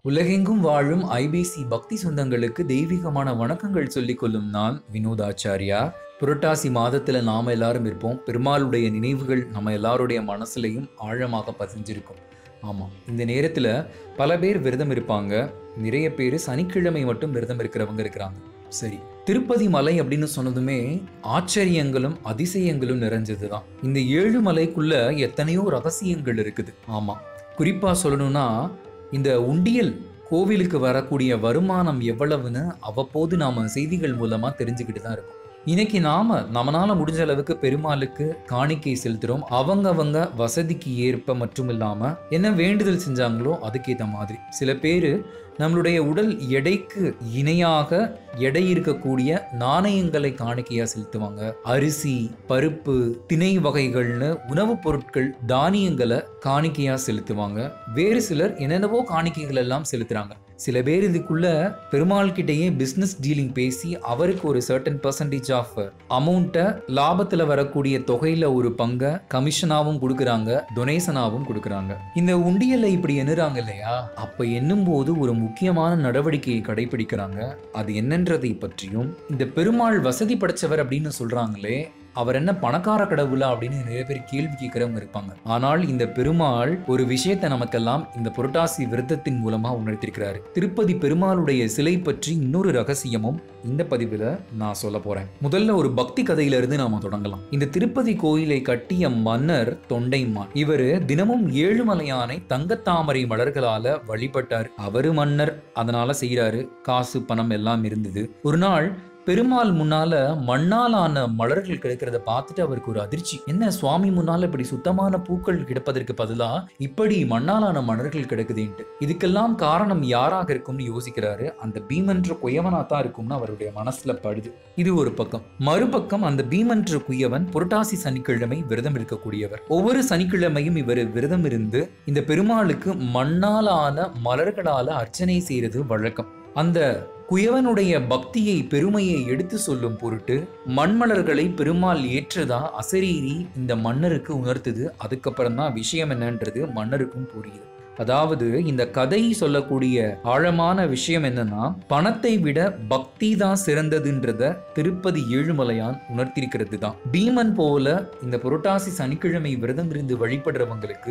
உலகெங்கும் வாழும் ஐபிசி பக்தி சொந்தங்களுக்கு தெய்வீகமான வணக்கங்கள் சொல்லிக் கொள்ளும் நான் வினோதாச்சாரியா புரட்டாசி மாதத்துல நாம எல்லாரும் இருப்போம் பெருமாளுடைய நினைவுகள் நம்ம எல்லாருடைய மனசுலையும் ஆழமாக பதிஞ்சிருக்கும் ஆமாம் இந்த நேரத்துல பல பேர் விரதம் இருப்பாங்க நிறைய பேர் சனிக்கிழமை மட்டும் விரதம் இருக்கிறவங்க இருக்கிறாங்க சரி திருப்பதி மலை அப்படின்னு சொன்னதுமே ஆச்சரியங்களும் அதிசயங்களும் நிறைஞ்சது தான் இந்த ஏழு மலைக்குள்ள எத்தனையோ ரகசியங்கள் இருக்குது ஆமா குறிப்பா சொல்லணும்னா இந்த உண்டியல் கோவிலுக்கு வரக்கூடிய வருமானம் எவ்வளவுன்னு அவ்வப்போது நாம செய்திகள் மூலமா தெரிஞ்சுக்கிட்டு தான் இருக்கோம் இன்னைக்கு நாம நம்மனால முடிஞ்ச அளவுக்கு பெருமாளுக்கு காணிக்கை செலுத்துறோம் அவங்க அவங்க வசதிக்கு ஏற்ப மட்டும் இல்லாம என்ன வேண்டுதல் செஞ்சாங்களோ அதுக்கேற்ற மாதிரி சில பேர் நம்மளுடைய உடல் எடைக்கு இணையாக எடை இருக்கக்கூடிய நாணயங்களை காணிக்கையா செலுத்துவாங்க அரிசி பருப்பு திணை வகைகள்னு உணவுப் பொருட்கள் தானியங்களை காணிக்கையா செலுத்துவாங்க வேறு சிலர் என்னென்னவோ காணிக்கைகள் எல்லாம் செலுத்துறாங்க சில பேர் இதுக்குள்ள பெருமாள் கிட்டேயே பிசினஸ் டீலிங் பேசி அவருக்கு ஒரு சர்டன் பர்சன்டேஜ் ஆஃப் அமௌண்ட்டை லாபத்துல வரக்கூடிய தொகையில ஒரு பங்கை கமிஷனாவும் கொடுக்குறாங்க டொனேஷனாவும் கொடுக்குறாங்க இந்த உண்டியல்ல இப்படி எண்ணுறாங்க இல்லையா அப்ப எண்ணும் போது ஒரு முக்கியமான நடவடிக்கையை கடைபிடிக்கிறாங்க அது என்னன்றதை பற்றியும் இந்த பெருமாள் வசதி படைச்சவர் அப்படின்னு சொல்றாங்களே அவர் என்ன பணக்கார கடவுளா அப்படின்னு நிறைய பேர் கேள்வி கேட்கிறவங்க இருப்பாங்க ஆனால் இந்த பெருமாள் ஒரு விஷயத்தை நமக்கெல்லாம் இந்த புரட்டாசி விரதத்தின் மூலமா உணர்த்திருக்கிறாரு திருப்பதி பெருமாளுடைய சிலை பற்றி இன்னொரு ரகசியமும் இந்த பதிவுல நான் சொல்ல போறேன் முதல்ல ஒரு பக்தி கதையில இருந்து நாம தொடங்கலாம் இந்த திருப்பதி கோயிலை கட்டிய மன்னர் தொண்டைமான் இவரு தினமும் ஏழுமலையானை தங்கத்தாமரை மலர்களால வழிபட்டார் அவரு மன்னர் அதனால செய்யறாரு காசு பணம் எல்லாம் இருந்தது ஒரு நாள் பெருமாள் முன்னால மண்ணாலான மலர்கள் கிடைக்கிறத பார்த்துட்டு அவருக்கு ஒரு அதிர்ச்சி என்ன சுவாமி முன்னால இப்படி சுத்தமான பூக்கள் கிடப்பதற்கு பதிலா இப்படி மண்ணாலான மலர்கள் கிடக்குதுன்ட்டு இதுக்கெல்லாம் காரணம் யாராக இருக்கும்னு யோசிக்கிறாரு அந்த பீமன்ற குயவனா தான் இருக்கும்னு அவருடைய மனசுல படுது இது ஒரு பக்கம் மறுபக்கம் அந்த பீமன்ற குயவன் புரட்டாசி சனிக்கிழமை விரதம் இருக்கக்கூடியவர் ஒவ்வொரு சனிக்கிழமையும் இவர் விரதம் இருந்து இந்த பெருமாளுக்கு மண்ணாலான மலர்களால அர்ச்சனை செய்யறது வழக்கம் அந்த குயவனுடைய பக்தியை பெருமையை எடுத்து சொல்லும் பொருட்டு மண்மலர்களை பெருமாள் ஏற்றதா அசரீரி இந்த மன்னருக்கு உணர்த்துது அதுக்கப்புறம் தான் விஷயம் என்னன்றது மன்னருக்கும் புரியுது அதாவது இந்த கதை சொல்லக்கூடிய ஆழமான விஷயம் என்னன்னா பணத்தை விட பக்தி தான் சிறந்ததுன்றத திருப்பதி ஏழுமலையான் உணர்த்திருக்கிறது தான் பீமன் போல இந்த புரட்டாசி சனிக்கிழமை விரதம் இருந்து வழிபடுறவங்களுக்கு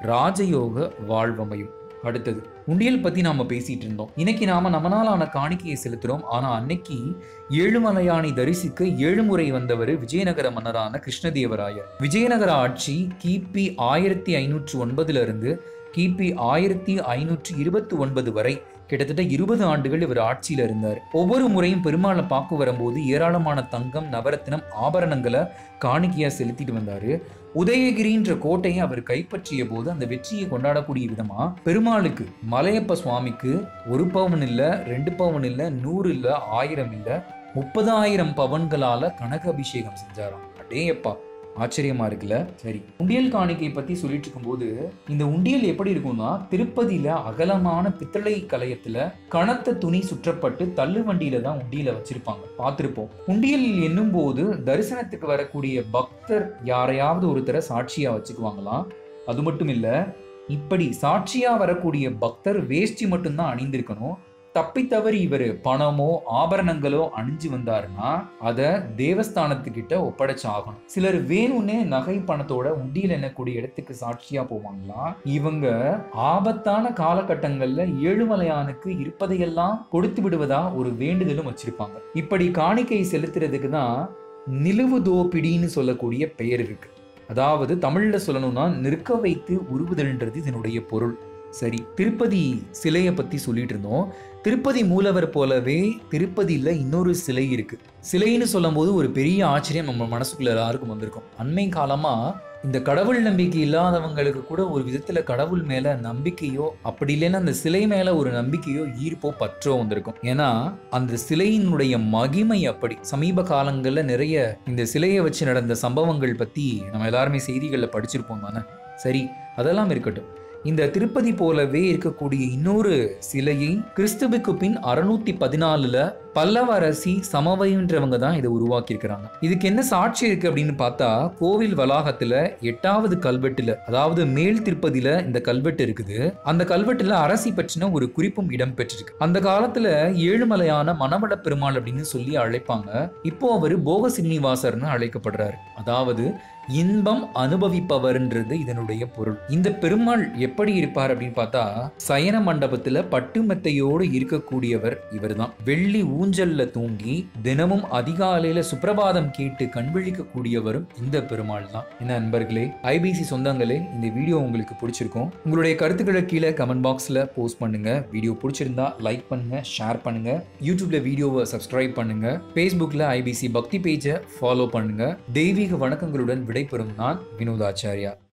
ராஜயோக வாழ்வமையும் அடுத்தது உண்டியல் பத்தி நாம பேசிட்டு இருந்தோம் இன்னைக்கு நாம நம்மனாலான காணிக்கையை செலுத்துறோம் ஆனா அன்னைக்கு ஏழுமலையானை தரிசிக்க ஏழு முறை வந்தவர் விஜயநகர மன்னரான கிருஷ்ணதேவராயர் விஜயநகர ஆட்சி கிபி ஆயிரத்தி ஐநூற்று ஒன்பதுல இருந்து கிபி ஆயிரத்தி ஐநூற்றி இருபத்தி ஒன்பது வரை கிட்டத்தட்ட இருபது ஆண்டுகள் இவர் ஆட்சியில இருந்தார் ஒவ்வொரு முறையும் பெருமாளை பார்க்க வரும்போது ஏராளமான தங்கம் நவரத்தினம் ஆபரணங்களை காணிக்கையா செலுத்திட்டு வந்தாரு உதயகிரின்ற கோட்டையை அவர் கைப்பற்றிய போது அந்த வெற்றியை கொண்டாடக்கூடிய விதமா பெருமாளுக்கு மலையப்ப சுவாமிக்கு ஒரு பவன் இல்ல ரெண்டு பவன் இல்ல நூறு இல்ல ஆயிரம் இல்ல முப்பதாயிரம் பவன்களால கனக அபிஷேகம் செஞ்சாராம் அடேயப்பா ஆச்சரியமா இருக்குல்ல சரி உண்டியல் காணிக்கை பத்தி சொல்லிட்டு இருக்கும்போது இந்த உண்டியல் எப்படி இருக்கும்னா திருப்பதியில அகலமான பித்தளை கலையத்துல கனத்த துணி சுற்றப்பட்டு தள்ளு வண்டியில தான் உண்டியல வச்சிருப்பாங்க பார்த்திருப்போம் உண்டியல் எண்ணும் போது தரிசனத்துக்கு வரக்கூடிய பக்தர் யாரையாவது ஒருத்தரை சாட்சியா வச்சுக்குவாங்களாம் அது மட்டும் இல்ல இப்படி சாட்சியா வரக்கூடிய பக்தர் வேஷ்டி மட்டும்தான் அணிந்திருக்கணும் தப்பி தவறி இவர் பணமோ ஆபரணங்களோ அணிஞ்சு வந்தாருன்னா அதை தேவஸ்தானத்துக்கிட்ட ஒப்படைச்சாகணும் சிலர் வேணும்னே நகை பணத்தோட உண்டியல் எண்ணக்கூடிய இடத்துக்கு சாட்சியா போவாங்களா இவங்க ஆபத்தான காலகட்டங்கள்ல ஏழுமலையானுக்கு இருப்பதையெல்லாம் கொடுத்து விடுவதா ஒரு வேண்டுதலும் வச்சிருப்பாங்க இப்படி காணிக்கை செலுத்துறதுக்கு தான் நிலுவு தோப்பிடின்னு சொல்லக்கூடிய பெயர் இருக்கு அதாவது தமிழ்ல சொல்லணும்னா நிற்க வைத்து உருவுதல்ன்றது இதனுடைய பொருள் சரி திருப்பதி சிலையை பத்தி சொல்லிட்டு இருந்தோம் திருப்பதி மூலவர் போலவே திருப்பதியில் இன்னொரு சிலை இருக்கு சிலைன்னு சொல்லும் போது ஒரு பெரிய ஆச்சரியம் நம்ம மனசுக்குள்ள எல்லாருக்கும் வந்திருக்கும் அண்மை காலமா இந்த கடவுள் நம்பிக்கை இல்லாதவங்களுக்கு கூட ஒரு விதத்துல கடவுள் மேல நம்பிக்கையோ அப்படி இல்லைன்னா அந்த சிலை மேல ஒரு நம்பிக்கையோ ஈர்ப்போ பற்றோ வந்திருக்கும் ஏன்னா அந்த சிலையினுடைய மகிமை அப்படி சமீப காலங்கள்ல நிறைய இந்த சிலையை வச்சு நடந்த சம்பவங்கள் பத்தி நம்ம எல்லாருமே செய்திகளில் படிச்சிருப்போம் தானே சரி அதெல்லாம் இருக்கட்டும் இந்த திருப்பதி போலவே இருக்கக்கூடிய இன்னொரு சிலையை கிறிஸ்துவுக்கு பின் அறுநூத்தி பதினாலுல பல்லவ அரசி சமவைன்றவங்க தான் இதை உருவாக்கி இருக்கிறாங்க இதுக்கு என்ன சாட்சி இருக்கு அப்படின்னு பார்த்தா கோவில் வளாகத்துல எட்டாவது கல்வெட்டுல அதாவது மேல் திருப்பதியில இந்த கல்வெட்டு இருக்குது அந்த கல்வெட்டுல அரசி பற்றின ஒரு குறிப்பும் இடம் பெற்றிருக்கு அந்த காலத்துல ஏழுமலையான மணவள பெருமாள் அப்படின்னு சொல்லி அழைப்பாங்க இப்போ அவர் போக சீனிவாசர்னு அழைக்கப்படுறாரு அதாவது இன்பம் அனுபவிப்பவர்ன்றது இதனுடைய பொருள் இந்த பெருமாள் எப்படி இருப்பார் அப்படின்னு பார்த்தா சயன மண்டபத்துல பட்டு மெத்தையோடு இருக்கக்கூடியவர் இவர்தான் வெள்ளி ஊஞ்சல்ல தூங்கி தினமும் அதிகாலையில சுப்பிரபாதம் கேட்டு கண்விழிக்க கூடியவரும் இந்த பெருமாள் தான் என்ன நண்பர்களே ஐபிசி சொந்தங்களே இந்த வீடியோ உங்களுக்கு பிடிச்சிருக்கும் உங்களுடைய கருத்துக்களை கீழே கமெண்ட் பாக்ஸ்ல போஸ்ட் பண்ணுங்க வீடியோ பிடிச்சிருந்தா லைக் பண்ணுங்க ஷேர் பண்ணுங்க யூடியூப்ல வீடியோவை சப்ஸ்கிரைப் பண்ணுங்க ஃபேஸ்புக்ல ஐபிசி பக்தி பேஜை ஃபாலோ பண்ணுங்க தெய்வீக வணக்கங்களுடன் விடைபெறும் நான் வினோதாச்சாரியா